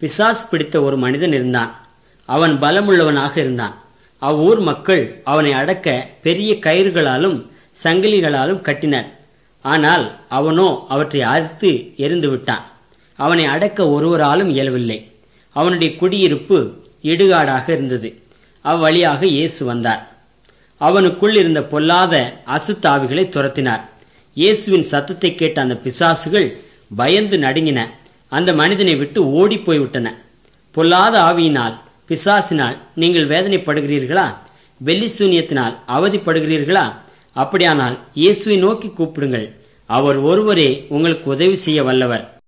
பிசாஸ் பிடித்த ஒரு மனிதன் இருந்தான் அவன் பலமுள்ளவனாக இருந்தான் அவ்வூர் மக்கள் அவனை அடக்க பெரிய கயிறுகளாலும் சங்கிலிகளாலும் கட்டினர் ஆனால் அவனோ அவற்றை அறுத்து எரிந்து விட்டான் அவனை அடக்க ஒருவராலும் இயலவில்லை அவனுடைய குடியிருப்பு இடுகாடாக இருந்தது அவ்வழியாக இயேசு வந்தார் அவனுக்குள் இருந்த பொல்லாத அசுத்தாவிகளை துரத்தினார் இயேசுவின் சத்தத்தை கேட்ட அந்த பிசாசுகள் பயந்து நடுங்கின அந்த மனிதனை விட்டு ஓடி போய்விட்டன பொல்லாத ஆவியினால் பிசாசினால் நீங்கள் வேதனைப்படுகிறீர்களா வெள்ளி சூனியத்தினால் அவதிப்படுகிறீர்களா அப்படியானால் இயேசுவை நோக்கி கூப்பிடுங்கள் அவர் ஒருவரே உங்களுக்கு உதவி செய்ய வல்லவர்